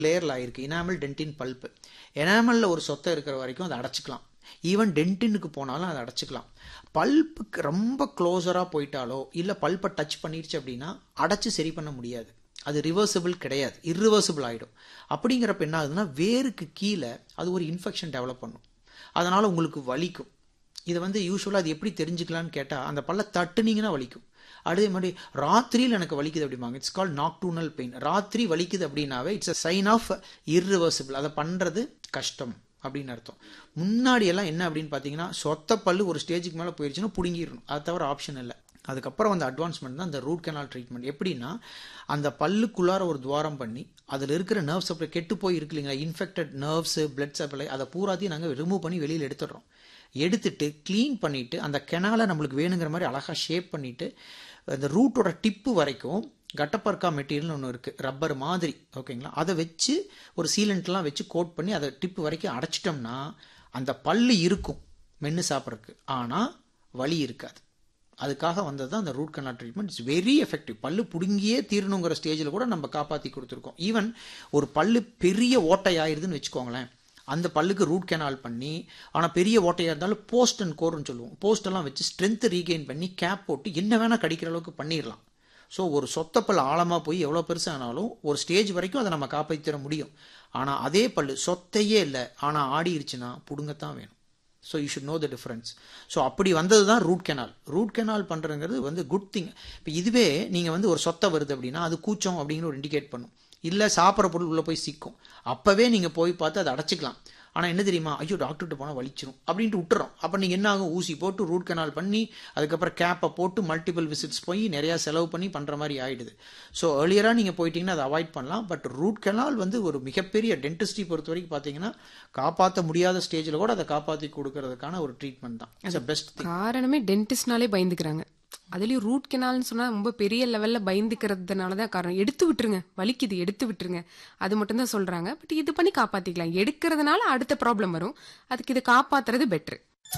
லேயரில் ஆயிருக்கு enamel dentine bulb எனாமலில் ஒரு சொத்தை இருக்கிற வரைக்கும் அதை அடைச்சிக்கலாம் ஈவன் டென்டினுக்கு போனாலும் அதை அடைச்சிக்கலாம் பல்ப்புக்கு ரொம்ப க்ளோஸராக போயிட்டாலோ இல்லை பல்ப்பை டச் பண்ணிடுச்சு அப்படின்னா அடைச்சி சரி பண்ண முடியாது அது ரிவர்சிபிள் கிடையாது இர்ரிவர்சிபிள் ஆகிடும் அப்படிங்கிறப்ப என்ன ஆகுதுன்னா வேருக்கு கீழே அது ஒரு இன்ஃபெக்ஷன் டெவலப் பண்ணும் அதனால் உங்களுக்கு வலிக்கும் இதை வந்து யூஸ்வலாக அது எப்படி தெரிஞ்சுக்கலான்னு கேட்டால் அந்த பல்ல தட்டுனீங்கன்னா வலிக்கும் அதே மாதிரி ராத்திரியில் எனக்கு வலிக்குது அப்படிம்பாங்க இட்ஸ் கால் நாக்டூனல் பெயின் ராத்திரி வலிக்குது அப்படின்னாவே it's a sign of irreversible அதை பண்ணுறது கஷ்டம் அப்படின்னு அர்த்தம் முன்னாடி எல்லாம் என்ன அப்படின்னு பார்த்தீங்கன்னா சொத்த பல்லு ஒரு ஸ்டேஜுக்கு மேலே போயிடுச்சுன்னா பிடுங்கிடணும் அது தவிர ஆப்ஷன் இல்லை அதுக்கப்புறம் அந்த அட்வான்ஸ்மெண்ட் தான் அந்த ரூட் கெனால் ட்ரீட்மெண்ட் எப்படின்னா அந்த பல்லுக்குள்ளார ஒரு துவாரம் பண்ணி அதில் இருக்கிற நர்வ் சப்ளை கெட்டு போய் இருக்கு இல்லைங்களா இன்ஃபெக்டட் நர்வ்ஸு பிளட் சப்ளை அதை பூராத்தையும் நாங்கள் ரிமூவ் பண்ணி வெளியில் எடுத்துடுறோம் எடுத்துட்டு க்ளீன் பண்ணிவிட்டு அந்த கெனாலை நம்மளுக்கு வேணுங்கிற மாதிரி அழகாக ஷேப் பண்ணிவிட்டு அந்த ரூட்டோட டிப்பு வரைக்கும் கட்டப்பர்க்கா மெட்டீரியல்னு ஒன்று இருக்குது ரப்பர் மாதிரி ஓகேங்களா அதை வச்சு ஒரு சீலண்ட்லாம் வச்சு கோட் பண்ணி அதை டிப்பு வரைக்கும் அடைச்சிட்டோம்னா அந்த பல்லு இருக்கும் மென்று சாப்பிட்றதுக்கு ஆனால் வலி இருக்காது அதுக்காக வந்தது தான் அந்த root canal treatment it's very effective பல்லு பிடுங்கியே தீரணுங்கிற ஸ்டேஜில் கூட நம்ம காப்பாற்றி கொடுத்துருக்கோம் ஈவன் ஒரு பல்லு பெரிய ஓட்டை ஆயிருதுன்னு வச்சுக்கோங்களேன் அந்த பல்லுக்கு ரூட் கெனால் பண்ணி ஆனால் பெரிய ஓட்டையாக இருந்தாலும் போஸ்ட் அண்ட் கோர்னு சொல்லுவோம் போஸ்டெல்லாம் வச்சு ஸ்ட்ரென்த் ரீகெயின் பண்ணி கேப் போட்டு என்ன வேணால் கடிக்கிற அளவுக்கு பண்ணிடலாம் ஸோ ஒரு சொத்தப்பல் ஆழமாக போய் எவ்வளோ பெருசானாலும் ஒரு ஸ்டேஜ் வரைக்கும் அதை நம்ம காப்பாற்றி தர முடியும் ஆனால் அதே பல்லு சொத்தையே இல்லை ஆனால் ஆடிருச்சுன்னா புடுங்கத்தான் வேணும் so you should know the difference so அப்படி வந்தது தான் ரூட் கெனால் ரூட் கெனால் பண்ணுறங்கிறது வந்து குட் திங் இப்போ இதுவே நீங்கள் வந்து ஒரு சொத்தை வருது அப்படின்னா அது கூச்சம் அப்படிங்கிற ஒரு இண்டிகேட் பண்ணும் இல்லை சாப்பிட்ற பொருள் உள்ளே போய் சிக்கும் அப்போவே நீங்கள் போய் பார்த்து அதை அடைச்சிக்கலாம் ஆனால் என்ன தெரியுமா ஐயோ டாக்டர்கிட்ட போனால் வலிச்சிரும் அப்படின்ட்டு விட்டுறோம் அப்போ நீங்கள் என்ன ஆகும் ஊசி போட்டு ரூட் கனால் பண்ணி அதுக்கப்புறம் கேப்பை போட்டு மல்டிபிள் விசிட்ஸ் போய் நிறையா செலவு பண்ணி பண்ணுற மாதிரி ஆகிடுது ஸோ ஏர்லியராக நீங்கள் போயிட்டீங்கன்னா அதை அவாய்ட் பண்ணலாம் பட் ரூட் கனால் வந்து ஒரு மிகப்பெரிய டென்டிஸ்ட்ரி பொறுத்த வரைக்கும் பார்த்தீங்கன்னா காப்பாற்ற முடியாத ஸ்டேஜில் கூட அதை காப்பாற்றி கொடுக்கறதுக்கான ஒரு ட்ரீட்மெண்ட் தான் இட்ஸ் பெஸ்ட் திங் காரணமே டென்டிஸ்ட்னாலே பயந்துக்கிறாங்க அதுலயும் ரூட் கெனால்னு சொன்னா ரொம்ப பெரிய லெவல்ல பயந்துக்கிறதுனால தான் காரணம் எடுத்து விட்டுருங்க வலிக்குது எடுத்து விட்டுருங்க அது மட்டும் தான் சொல்றாங்க பட் இது பண்ணி காப்பாத்திக்கலாம் எடுக்கிறதுனால அடுத்த ப்ராப்ளம் வரும் அதுக்கு இது காப்பாத்துறது பெட்ரு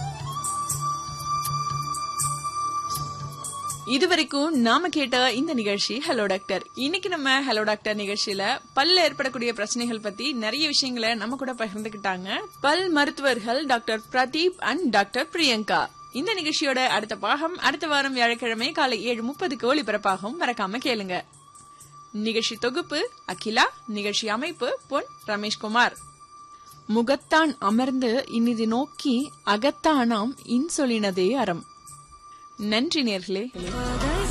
இதுவரைக்கும் நாம கேட்ட இந்த நிகழ்ச்சி ஹலோ டாக்டர் இன்னைக்கு நம்ம ஹலோ டாக்டர் நிகழ்ச்சியில பல்ல ஏற்படக்கூடிய பிரச்சனைகள் பத்தி நிறைய விஷயங்களை நம்ம கூட பகிர்ந்துக்கிட்டாங்க பல் மருத்துவர்கள் doctor Pradeep and doctor Priyanka இந்த நிகழ்ச்சியோட அடுத்த பாகம் அடுத்த வாரம் வியாழக்கிழமை காலை ஏழு முப்பதுக்கு ஒளிபரப்பாகும் மறக்காம கேளுங்க நிகழ்ச்சி தொகுப்பு அகிலா நிகழ்ச்சி அமைப்பு பொன் ரமேஷ்குமார் முகத்தான் அமர்ந்து இனிது நோக்கி அகத்தானாம் இன்சொலினதே அறம் நன்றி நேர்களே